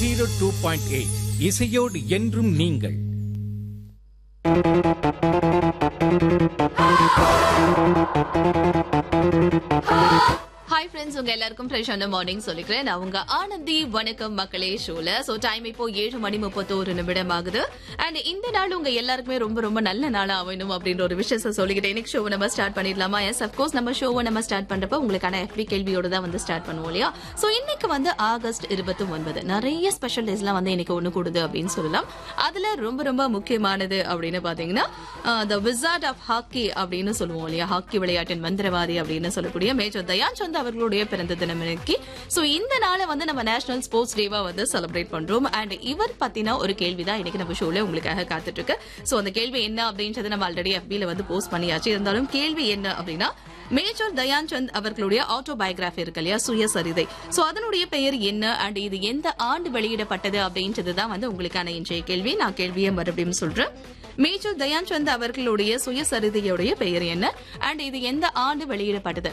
zero two point eight இசையோடு என்றும் நீங்கள் ஹாய் ஃப்ரெண்ட்ஸ் உங்க எல்லாருக்கும் ஃப்ரெஷ்ஷான மார்னிங் சொல்லிக்கிறேன் நான் உங்க ஆனந்தி வணக்கம் மக்களே ஷோல சோ டைம் இப்போ ஏழு மணி முப்பத்தோரு நிமிடம் ஆகுது அண்ட் இந்த நாள் உங்க எல்லாருக்குமே ரொம்ப ரொம்ப நல்ல நாளா அமையணும் அப்படின்ற ஒரு விஷயத்த சொல்லிக்கிட்டேன் இன்னைக்கு ஷோவை நம்ம ஸ்டார்ட் பண்ணிடலாமா எஸ் அப்கோர்ஸ் நம்ம ஷோவை நம்ம ஸ்டார்ட் பண்றப்ப உங்களுக்கான எஃபி கேள்வியோட தான் வந்து ஸ்டார்ட் பண்ணுவோம் இல்லையா சோ இன்னைக்கு வந்து ஆகஸ்ட் இருபத்தி ஒன்பது நிறைய ஸ்பெஷல் டேஸ்லாம் வந்து இன்னைக்கு ஒண்ணு கூடுது அப்படின்னு சொல்லலாம் அதுல ரொம்ப ரொம்ப முக்கியமானது அப்படின்னு பாத்தீங்கன்னா த விசார்ட் ஆஃப் ஹாக்கி அப்படின்னு சொல்லுவோம் இல்லையா ஹாக்கி விளையாட்டின் மந்திரவாதி அப்படின்னு சொல்லக்கூடிய மேஜர் தயான் சந்த் அவர்களுடைய பிறந்த தினம் இன்னைக்கு சோ இந்த நாளை வந்து நம்ம நேஷனல் ஸ்போர்ட்ஸ் டேவா வந்து செலிப்ரேட் பண்றோம் அண்ட் இவர் பத்தின ஒரு கேள்விதான் இன்னைக்கு நம்ம ஷோல உங்களுக்காக காத்துட்டு இருக்கு சோ அந்த கேள்வி என்ன அப்படின்றத நம்ம ஆல்ரெடி FB-ல வந்து போஸ்ட் பண்ணியாச்சு இருந்தாலும் கேள்வி என்ன அப்படின்னா மேஜர் தயான் சந்த் அவர்களுடைய ஆட்டோபயோகிராஃபி இருக்கு இல்லையா சுயசரிதை சோ அதனுடைய பெயர் என்ன அண்ட் இது எந்த ஆண்டு வெளியிடப்பட்டது அப்படின்றது தான் வந்து உங்களுக்கான இன்றைய கேள்வி நான் கேள்வியை மறுபடியும் சொல்றேன் மேஜர் தயான் சந்த் அவர்களுடைய சுயசரிதையுடைய பெயர் என்ன அண்ட் இது எந்த ஆண்டு வெளியிடப்பட்டது